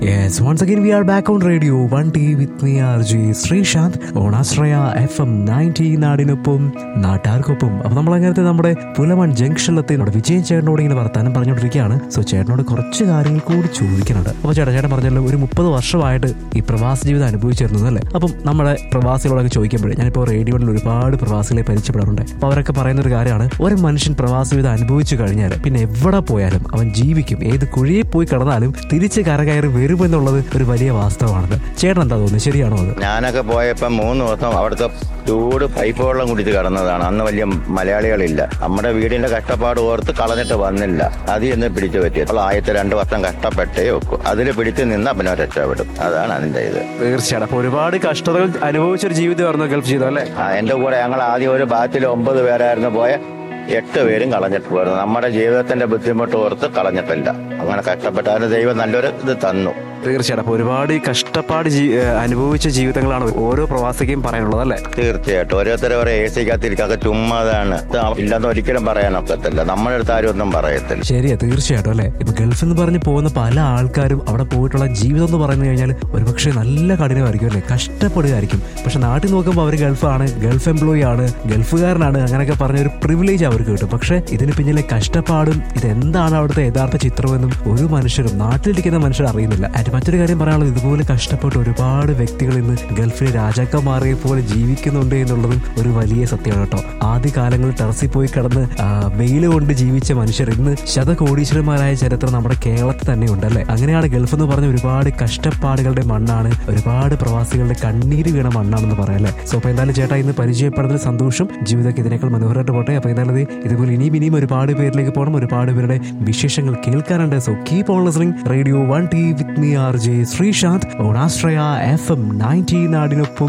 Yes, once again we are back on radio 1T with me RJ Sreesanth on Astraya FM 90 നാടിനൊപ്പം നാട്ടാർക്കൊപ്പം അപ്പൊ നമ്മൾ അങ്ങനത്തെ നമ്മുടെ പുലമൺ ജംഗ്ഷനിലെത്തി നമ്മുടെ വിജയൻ ചേട്ടനോട് ഇങ്ങനെ വർത്താനം പറഞ്ഞുകൊണ്ടിരിക്കുകയാണ് സോ ചേട്ടനോട് കുറച്ച് കാര്യങ്ങൾ കൂടി ചോദിക്കുന്നുണ്ട് അപ്പൊ ചേട്ടാ ചേട്ടൻ പറഞ്ഞല്ലോ ഒരു മുപ്പത് വർഷമായിട്ട് ഈ പ്രവാസ ജീവിതം അനുഭവിച്ചിരുന്നത് അല്ലേ അപ്പം നമ്മുടെ പ്രവാസികളോടൊക്കെ ചോദിക്കുമ്പോഴേ ഞാനിപ്പോൾ റേഡിയോയിൽ ഒരുപാട് പ്രവാസികളെ പരിചയപ്പെടാറുണ്ട് അപ്പൊ അവരൊക്കെ പറയുന്ന ഒരു കാര്യമാണ് ഒരു മനുഷ്യൻ പ്രവാസ ജീവിതം അനുഭവിച്ചു കഴിഞ്ഞാൽ പിന്നെ എവിടെ പോയാലും അവൻ ജീവിക്കും ഏത് കുഴിയിൽ പോയി കിടന്നാലും തിരിച്ച് കരകയറി വരുമെന്നുള്ളത് ഒരു വലിയ വാസ്തവമാണത് ചേട്ടൻ എന്താ തോന്നുന്നത് ശരിയാണോ അത് ഞാനൊക്കെ പോയപ്പോ മൂന്ന് ദിവസം അവിടുത്തെ ചൂട് പൈപ്പ് വെള്ളം കുടിച്ച് കിടന്നതാണ് അന്ന് വലിയ മലയാളികളില്ല നമ്മുടെ വീടിന്റെ കഷ്ടപ്പാട് ഓർത്ത് കളഞ്ഞിട്ട് വന്നില്ല അത് എന്ന് പിടിച്ചു പറ്റിയത് അപ്പോൾ ആദ്യത്തെ രണ്ട് വർഷം കഷ്ടപ്പെട്ടേ വെക്കും അതിൽ പിടിച്ചു നിന്ന് പിന്നെ രക്ഷപ്പെടും അതാണ് അതിന്റെ ഇത് തീർച്ചയായിട്ടും അപ്പൊ ഒരുപാട് കഷ്ടതകൾ അനുഭവിച്ചൊരു ജീവിതമായിരുന്നു ഗൾഫ് ജീവിതം അല്ലേ ആ, എന്റെ കൂടെ ഞങ്ങൾ ആദ്യം ഒരു ബാച്ചിൽ ഒമ്പത് പേരായിരുന്നു പോയ എട്ട് പേരും കളഞ്ഞിട്ട് പോയിരുന്നു നമ്മുടെ ജീവിതത്തിന്റെ ബുദ്ധിമുട്ട് ഓർത്ത് കളഞ്ഞിട്ടില്ല അങ്ങനെ കഷ്ടപ്പെട്ടാലും ദൈവം നല്ലൊരു ഇത് തന്നു തീർച്ചയായിട്ടും അപ്പൊ ഒരുപാട് ഈ കഷ്ടപ്പാട് ജീ- ഏഹ് അനുഭവിച്ച ജീവിതങ്ങളാണ് ഓരോ പ്രവാസിക്കും പറയാനുള്ളത് അല്ലേ തീർച്ചയായിട്ടും ഓരോരുത്തരെ ഓരോ എ സിക്കകത്തിരിക്കൊക്കെ ചുമ്മാതാണ് ഇത് ഇല്ലെന്ന് ഒരിക്കലും പറയാനൊക്കത്തില്ല നമ്മുടെ അടുത്ത് ആരും ഒന്നും പറയത്തില്ല ശരിയാ തീർച്ചയായിട്ടും അല്ലെ ഇപ്പൊ ഗൾഫിൽ നിന്ന് പറഞ്ഞ് പോകുന്ന പല ആൾക്കാരും അവിടെ പോയിട്ടുള്ള ജീവിതം എന്ന് പറഞ്ഞു കഴിഞ്ഞാൽ ഒരുപക്ഷെ നല്ല കഠിനമായിരിക്കും അല്ലെ കഷ്ടപ്പെടുകയായിരിക്കും പക്ഷെ നാട്ടിൽ നോക്കുമ്പോൾ അവർ ഗൾഫാണ് ഗൾഫ് എംപ്ലോയി ആണ് ഗൾഫുകാരനാണ് അങ്ങനെയൊക്കെ പറഞ്ഞ ഒരു പ്രിവിലേജ് അവർക്ക് കിട്ടും പക്ഷെ ഇതിന് പിന്നിലെ കഷ്ടപ്പാടും ഇതെന്താണ് അവിടുത്തെ യഥാർത്ഥ ചിത്രമെന്നും ഒരു മനുഷ്യരും നാട്ടിലിരിക്കുന്ന മനുഷ്യർ അറിയുന്നില്ല ആൻഡ് മറ്റൊരു കാര്യം പറയാനുള്ളത് ഇതുപോലെ കഷ്ടപ്പെട്ട് ഒരുപാട് വ്യക്തികൾ ഇന്ന് ഗൾഫിലെ രാജാക്കന്മാരെ പോലെ ജീവിക്കുന്നുണ്ട് എന്നുള്ളതും ഒരു വലിയ സത്യമാണ് കേട്ടോ ആദ്യ കാലങ്ങളിൽ ടെറസിൽ പോയി കിടന്ന് വെയിൽ കൊണ്ട് ജീവിച്ച മനുഷ്യർ ഇന്ന് ശതകോടീശ്വരന്മാരായ ചരിത്രം നമ്മുടെ കേരളത്തിൽ തന്നെ ഉണ്ടല്ലേ അങ്ങനെയാണ് ഗൾഫ് എന്ന് പറഞ്ഞ ഒരുപാട് കഷ്ടപ്പാടുകളുടെ മണ്ണാണ് ഒരുപാട് പ്രവാസികളുടെ കണ്ണീര് വീണ മണ്ണാണെന്ന് പറയാം അല്ലേ സോ അപ്പൊ എന്തായാലും ചേട്ടാ ഇന്ന് പരിചയപ്പെടുന്നതിൽ സന്തോഷം ജീവിതമൊക്കെ ഇതിനേക്കാൾ മനോഹരമായിട്ട് പോട്ടെ അപ്പൊ എന്തായാലും ദേ ഇതുപോലെ ഇനിയും ഇനിയും ഒരുപാട് പേരിലേക്ക് പോകണം ഒരുപാട് പേരുടെ വിശേഷങ്ങൾ കേൾക്കാനുണ്ട് so keep on listening radio one T with me R J Sreesanth on Ashraya F M ninety നാടിനൊപ്പം